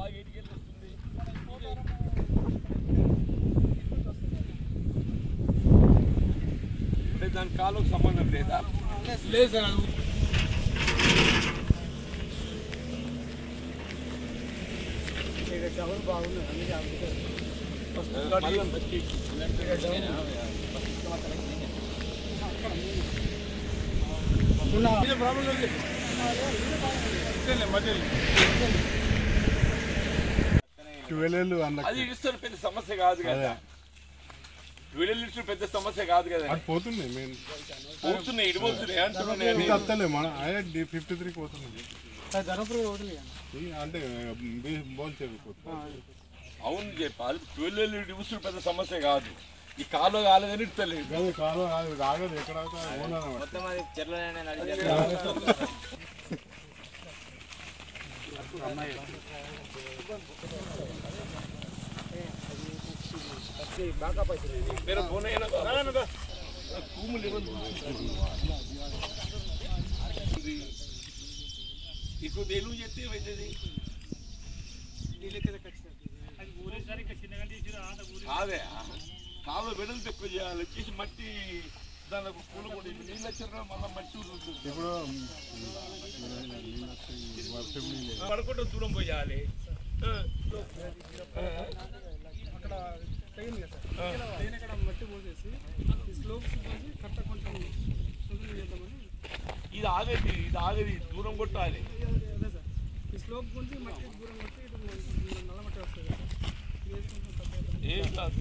బాగా ఎటుకెళ్ళి వస్తుంది అంటే దాని కాలుకు సంబంధం లేదా లేదు సార్ అది మళ్ళా బట్టి ఇది ప్రాబ్లం లేదు ఇక్కడనే మధ్యలో. ట్వెల్వ్ అందులో అది ఇస్తారు పెద్ద సమస్య కాదు కదా ట్వెల్వ్ ఇస్తారు పెద్ద సమస్య కాదు కదా అటు పోతుంది మెయిన్ పోతున్నాయి ఇటు పోతున్నాయి అంటున్నాయి అని. ఇంకా వస్తలే మన అదే ఫిఫ్టీ త్రీకి పోతుంది ధనపురం వదిలే ఈ అంటే బాల్ చెరుకుపోతుంది అవును చెప్పాలి ట్వెల్వ్ ఇటు పెద్ద సమస్య కాదు ఈ కాలు కాలేదని ఇస్తలేదు కాదు కాలం అది రాగదు ఎక్కడ అవుతా ఓనర్ మొత్తం అది చెట్లనే నడిచారు मेरा फोन है ना కూము లెవెల్ ఇప్పుడు తెలుగు చెప్తే ఏమవుతుంది కాదే కాలు వెడల్పు ఎక్కువ చేయాలి వచ్చేసి మట్టి దానికి పూలు కూడా నీళ్ళు వచ్చిన మళ్ళీ మట్టి ఉంటుంది ఇప్పుడు వర్షం నీళ్ళు పడకుండా దూరం పోయాలి అక్కడ ట్రైన్ కదా ట్రైన్ అక్కడ మట్టి పోసేసి ఈ స్లోప్స్ పోసి కట్ట కొంచెం సుందరం చేద్దామని ఇది ఆగేది ఇది ఆగేది దూరం కొట్టాలి అదే సార్ ఈ స్లోప్ గురించి మట్టి దూరం కొట్టి ఇటు నల్ల మట్టి వస్తుంది కదా ఇది కొంచెం తక్కువ ఏం కాదు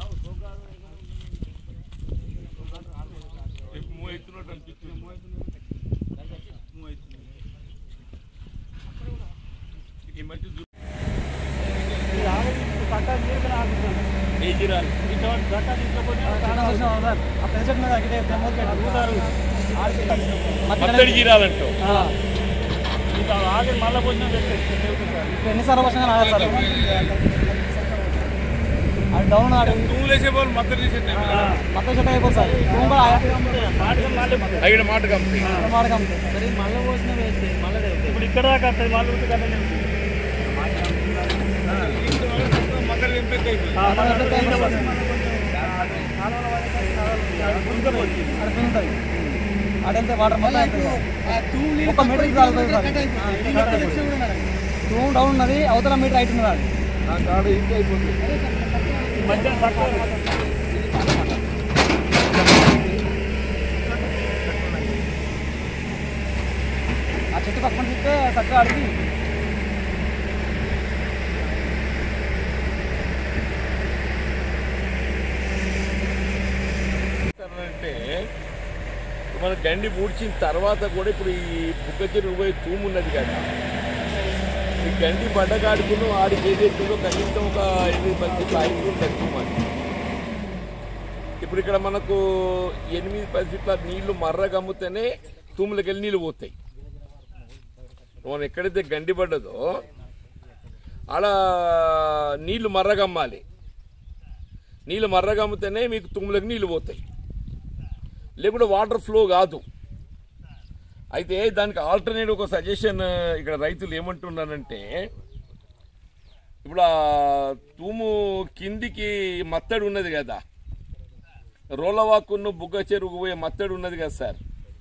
రేపు మూవ్ అవుతున్నట్టు అనిపిస్తుంది మూవ్ అవుతుంది ఈ మధ్య దూ- ఏ జిరాలు మత్తడి జిరాలంటావు ఎన్నిసార్లు వచ్చినా రాదు సార్ అది డౌన్ ఆడు నువ్వు లేసే వాళ్ళు మత్తడి చేసే మొత్తం చెట్టు అయిపోతుంది సార్ రూమ్ కూడా అక్కడ మాట కంపెనీ మాడకం మళ్ళీ పోసిన వేస్తే మళ్ళీ ఇప్పుడు ఇక్కడ దాకా వస్తుంది మళ్ళీ ఊరికి కట్టలేదు మత్తడి ఎంపెక్ట్ అయిపోయింది అడంతే వాటర్ మొత్తం అయిపోయింది ఒక మీటర్ కాలుతుంది సార్ టూ డౌన్ ఉన్నది అవతల మీటర్ హైట్ ఉన్నది ఆ చెట్టు పక్కన చూస్తే చక్కగా అడిగి అంటే మన గండి పూడ్చిన తర్వాత కూడా ఇప్పుడు ఈ బుగ్గ చెరువు పోయి తూము ఉన్నది కదా ఈ గండి పడ్డగాడుకును ఆడికి ఏదైతుందో కనీసం ఒక ఎనిమిది పది ఫీట్లు ఐదు ఉంటుంది తూము అది ఇప్పుడు ఇక్కడ మనకు ఎనిమిది పది ఫీట్ల నీళ్లు మర్ర గమ్ముతేనే తూములకి వెళ్ళి నీళ్ళు పోతాయి మనం ఎక్కడైతే గండి పడ్డదో ఆడ నీళ్లు మర్రగమ్మాలి నీళ్ళు మర్రగమ్మితేనే మీకు తుమ్ములకు నీళ్ళు పోతాయి లేకుంటే వాటర్ ఫ్లో కాదు అయితే దానికి ఆల్టర్నేట్ ఒక సజెషన్ ఇక్కడ రైతులు ఏమంటున్నారంటే ఇప్పుడు ఆ తూము కిందికి మత్తడి ఉన్నది కదా రోలవాకును బుగ్గ చెరువుకు పోయే మత్తడి ఉన్నది కదా సార్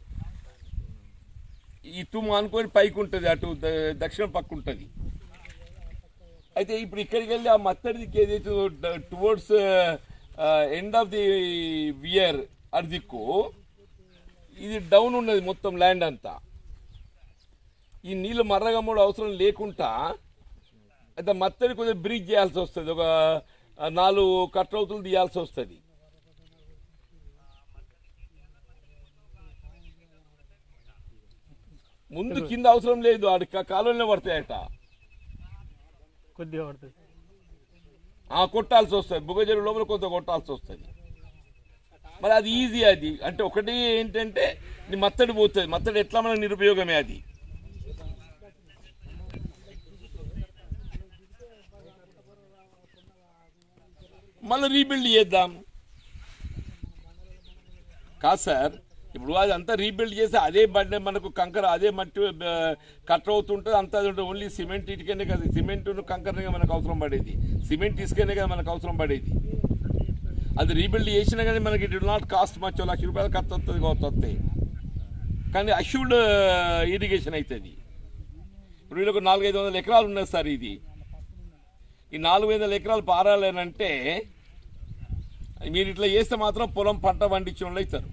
ఈ తుమ్ము అనుకొని పైకి ఉంటుంది అటు ద- దక్షిణ పక్క ఉంటుంది అయితే ఇప్పుడు ఇక్కడికి వెళ్ళి ఆ మత్తడికి ఏదైతే towards end of the weir అటు దిక్కు ఇది డౌన్ ఉన్నది మొత్తం ల్యాండ్ అంతా ఈ నీళ్ళు మర్రగమ్మడు అవసరం లేకుండా అయితే మత్తడి కొద్దిగా బ్రిడ్జ్ చేయాల్సి వస్తుంది ఒక ఆ, నాలుగు కట్రవుతులు తీయాల్సి వస్తుంది ముందు కింద అవసరం లేదు ఆడి కాలంలో పడతాయట కొద్దిగా పడుతుంది ఆ కొట్టాల్సి వస్తుంది బుగజరు లోపల కొంత కొట్టాల్సి వస్తుంది మరి అది ఈజీ అది అంటే ఒకటి ఏంటంటే నీ మత్తడి పోతుంది మత్తడి ఎట్లా మనకు నిరుపయోగమే అది మళ్ళీ రీబిల్డ్ చేద్దాం కాదు సార్ ఇప్పుడు అది అంతా రీబిల్డ్ చేసి అదే బండి మనకు కంకర అదే మట్టి ఆ, కట్ అవుతుంటుంది అంతా అది ఉంటుంది ఓన్లీ సిమెంట్ ఇటుకనే కదా సిమెంట్ కంకరనే మనకు అవసరం పడేది సిమెంట్ ఇసుకనే కదా మనకు అవసరం పడేది అది రీబిల్డ్ చేసినా కానీ మనకి it not cost much lakh రూపాయలు ఖర్చు వస్తుంది కావచ్చు వస్తాయి కానీ అష్యూర్డ్ ఇరిగేషన్ అవుతుంది ఇప్పుడు వీళ్ళకు నాలుగైదు వందల ఎకరాలు ఉన్నాయి సార్ ఇది ఈ నాలుగు వందల ఎకరాలు పారాలేనంటే మీరు ఇట్లా చేస్తే మాత్రం పొలం పంట పండించడంలో ఇస్తారు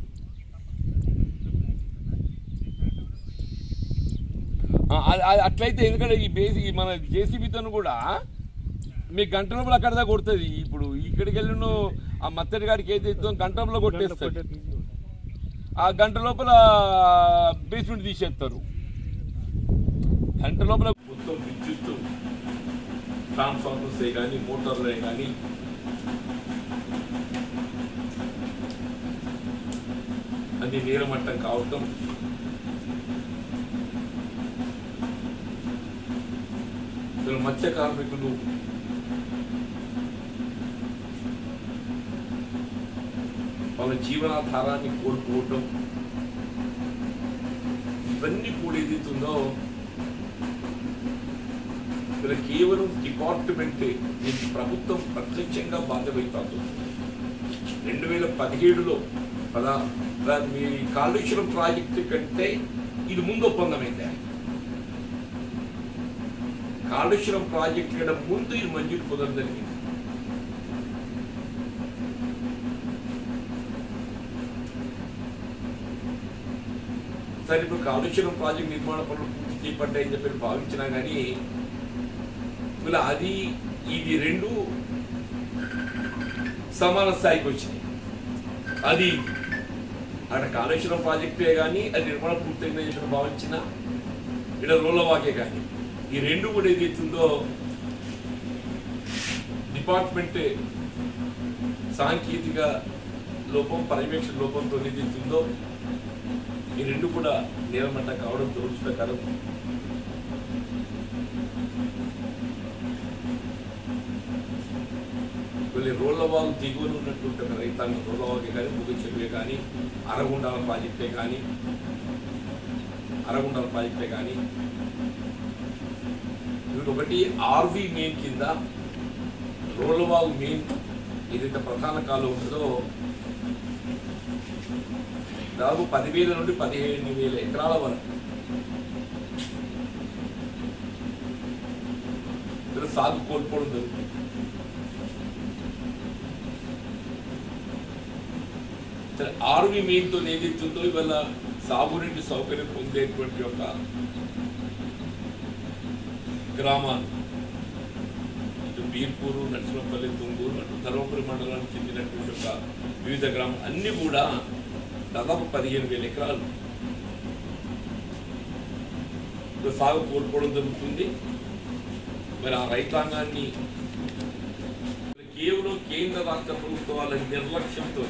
ఆ, అది- అది అట్లయితే ఎందుకంటే ఈ బేసి ఈ మన జేసీబీతో కూడా మీ గంట లోపల అక్కడ దాకా కొడుతుంది ఇప్పుడు ఇక్కడికి వెళ్ళిన ఆ మత్తడి గారికి ఏదైతే ఇస్తుందో గంట లోపల కొట్టేస్తుంది ఆ గంట లోపల బేస్మెంట్ తీసేస్తారు గంట లోపల మొత్తం విద్యుత్ ట్రాన్స్ఫార్మర్స్ కానీ మోటార్లే కానీ అది నీరమట్టం కావటం ఇద్దరు మత్స్య కార్మికులు వాళ్ళ జీవనాధారాన్ని కోల్పోవటం ఇవన్నీ కూడా ఏదైతుందో ఇక్కడ కేవలం డిపార్ట్మెంటే దీనికి ప్రభుత్వం ప్రత్యక్షంగా బాధ్యత రెండు వేల పదిహేడులో పదా దా- మీ కాళేశ్వరం ప్రాజెక్టు కంటే ఇది ముందు ఒప్పందమైంది కాళేశ్వరం ప్రాజెక్టు కంటే ముందు ఇది మంజూరు కుదరదు జరిగింది సరే ఇప్పుడు కాళేశ్వరం ప్రాజెక్ట్ నిర్మాణ పనులు పూర్తి చేపట్టాయని చెప్పి భావించినా కానీ ఇలా అది ఇది రెండు సమాన స్థాయికి వచ్చినాయి అది అక్కడ కాళేశ్వరం ప్రాజెక్టే కానీ అది నిర్మాణ పూర్తయిందని చెప్పి భావించిన ఇక్కడ రోలవాకే కానీ ఈ రెండు కూడా ఏదైతుందో డిపార్ట్మెంట్ సాంకేతిక లోపం పర్యవేక్షణ లోపంతో ఏదైతుందో ఈ రెండు కూడా నేరమట్ట కావడం దురదృష్టకరం కొన్ని రోళ్లవాగు దిగువన ఉన్నటువంటి రైతాంగం రోళ్లవాగే కానీ ముగ్గు చెరువే కానీ అరగుండాల ప్రాజెక్టే కానీ అరగుండాల ప్రాజెక్టే కానీ వీటి ఒకటి ఆర్వి మెయిన్ కింద రోళ్లవాగు మెయిన్ ఏదైతే ప్రధాన కాలువ ఉంటుందో దాదాపు పదివేల నుండి పదిహేను వేల ఎకరాల వరకు ఇక్కడ సాగు కోల్పోవడం జరుగుతుంది సరే ఆర్మీ మెయిన్తో ఏదైతుందో ఇవాళ సాగునీటి సౌకర్యం పొందేటువంటి ఒక గ్రామాలు ఇటు బీర్పూరు నరసింహపల్లి తుంగూరు అటు ధర్మపురి మండలానికి చెందినటువంటి ఒక వివిధ గ్రామాలు అన్నీ కూడా దాదాపు పదిహేను వేల ఎకరాలు ఇప్పుడు సాగు కోల్పోవడం జరుగుతుంది మరి ఆ రైతాంగాన్ని కేవలం కేంద్ర రాష్ట్ర ప్రభుత్వాల నిర్లక్ష్యంతో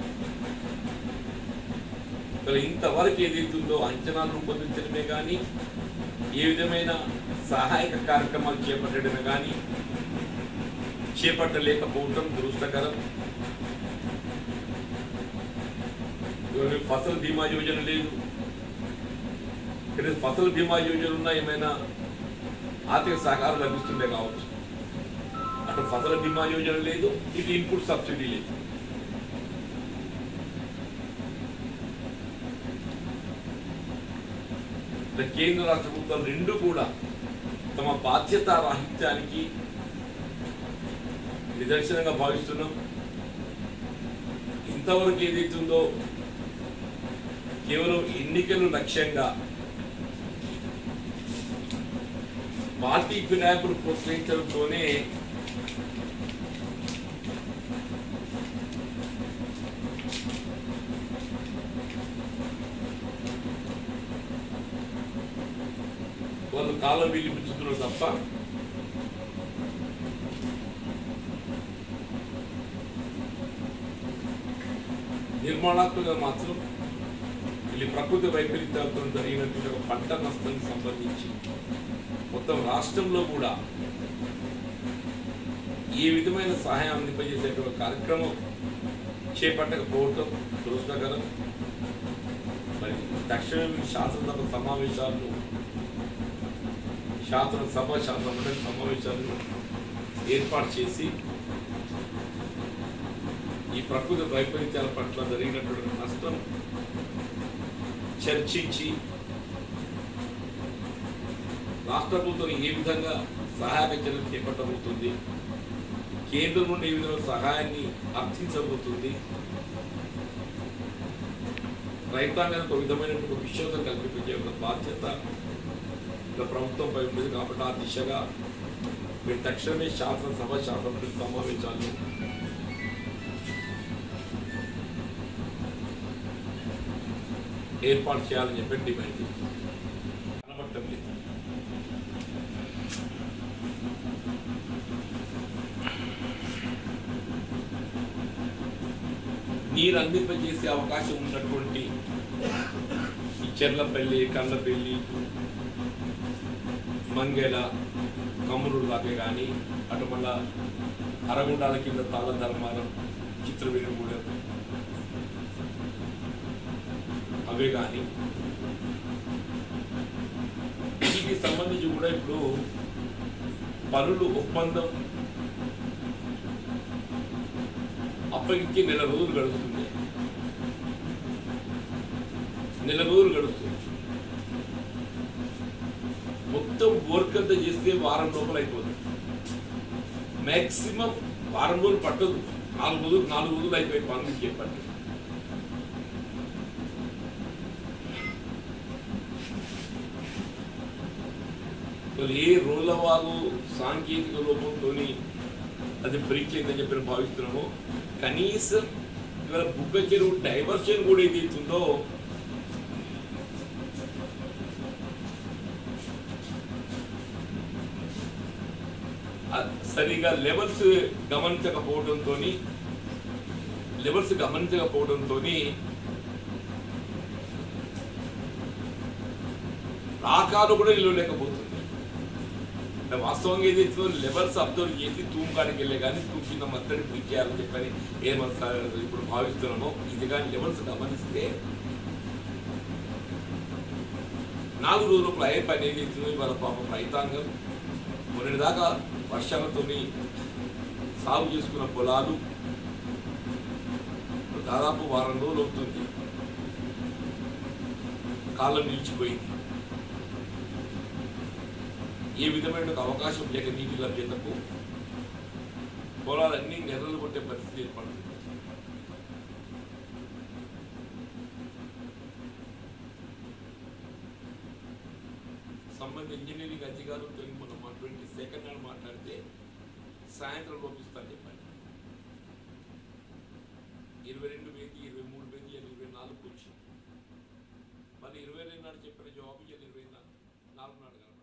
మరి ఇంతవరకు ఏదైతుందో అంచనాలు రూపొందించడమే కానీ ఏ విధమైన సహాయక కార్యక్రమాలు చేపట్టడమే కానీ చేపట్టలేకపోవటం దురదృష్టకరం ఇవాళ ఫసల్ బీమా యోజన లేదు ఇక్కడ ఫసల్ బీమా యోజన ఉన్నా ఏమైనా ఆర్థిక సహకారం లభిస్తుండే కావచ్చు అటు ఫసల్ బీమా యోజన లేదు ఇటు ఇన్పుట్ సబ్సిడీ లేదు ఇట్లా కేంద్ర రాష్ట్ర ప్రభుత్వాలు రెండు కూడా తమ బాధ్యత రాహిత్యానికి నిదర్శనంగా భావిస్తున్నాం ఇంతవరకు ఏదైతుందో కేవలం ఎన్నికలు లక్ష్యంగా పార్టీ వినాయకుడు ప్రోత్సహించడంతోనే వాళ్ళు కాలం వీలిపించుతున్నారు తప్ప నిర్మాణాత్మకంగా మాత్రం వీళ్ళు ప్రకృతి వైపరీత్యాలతో జరిగినటువంటి ఒక పంట నష్టానికి సంబంధించి మొత్తం రాష్ట్రంలో కూడా ఏ విధమైన సహాయం అందింపజేసేటువంటి కార్యక్రమం చేపట్టకపోవటం దురదృష్టకరం మరి తక్షణమే శాసనసభ సమావేశాలను శాసనసభ శాసనమండలి సమావేశాలను ఏర్పాటు చేసి ఈ ప్రకృతి వైపరీత్యాల పట్ల జరిగినటువంటి నష్టం చర్చించి రాష్ట్ర ప్రభుత్వం ఏ విధంగా సహాయక చర్యలు చేపట్టబోతుంది కేంద్రం నుండి ఏ విధంగా సహాయాన్ని అర్థించబోతుంది రైతాంగానికి ఒక విధమైనటువంటి విశ్వాసం కల్పించే ఒక బాధ్యత ఇలా ప్రభుత్వంపై ఉండేది కాబట్టి ఆ దిశగా మీరు తక్షణమే శాసనసభ శాసనసభ సమావేశాలు ఏర్పాటు చేయాలని చెప్పి డిమాండ్ చేస్తుంది కనబడటం లేదు నీరు అందింపజేసే అవకాశం ఉన్నటువంటి ఈ చెర్లపల్లి కండ్లపల్లి మంగెల కమ్మురుడు దాకా కానీ అటు మళ్ళా అరగుండాల కింద తాళ ధర్మారం చిత్రవీరగూడెం అవే కానీ వీటికి సంబంధించి కూడా ఇప్పుడు పనులు ఒప్పందం అప్పగించి నెల రోజులు గడుస్తుంది నెల రోజులు గడుస్తుంది మొత్తం వర్క్ అంతా చేస్తే వారం లోపల అయిపోతుంది మ్యాక్సిమం వారం రోజులు పట్టదు నాలుగు రోజులు నాలుగు రోజులు అయిపోయి పనులు చెప్పండి మరి ఏ రోజుల వారు సాంకేతిక లోపంతో అది బ్రేక్ అయిందని చెప్పి నేను భావిస్తున్నాము కనీసం ఇవాళ బుగ్గ చెరువు డైవర్షన్ కూడా ఏదైతుందో సరిగా లెవెల్స్ గమనించకపోవడంతో లెవెల్స్ గమనించకపోవడంతో రాకాలు కూడా ఇల్లు లేకపోతుంది అంటే వాస్తవంగా ఏదైతే లెవెల్స్ అబ్జర్వ్ చేసి తూము కాడికి వెళ్ళే కానీ తూము కింద మత్తడి బ్రిక్ చేయాలని చెప్పని ఏమన్నా ఇప్పుడు భావిస్తున్నామో ఇది కానీ లెవెల్స్ గమనిస్తే నాలుగు రోజుల అయ్యే పని ఏదైతుందో ఇవాళ పాపం రైతాంగం మొన్నటిదాకా వర్షాలతోని సాగు చేసుకున్న పొలాలు దాదాపు వారం రోజులు అవుతుంది కాలం నిలిచిపోయింది ఏ విధమైన ఒక అవకాశం లేక నీటి లభ్యతకు పొలాలన్నీ నెర్రలు కొట్టే పరిస్థితి ఏర్పడుతుంది సంబంధ ఇంజనీరింగ్ అధికారులతో మొన్న మా ట్వంటీ సెకండ్ నాడు మాట్లాడితే సాయంత్రం లోపిస్తాను చెప్పండి ఇరవై రెండు వేది ఇరవై మూడు వేది ఇరవై నాలుగు వచ్చింది మళ్ళీ ఇరవై రెండు నాడు చెప్పిన జవాబు ఇరవై నాలుగు నాడు కనబడుతుంది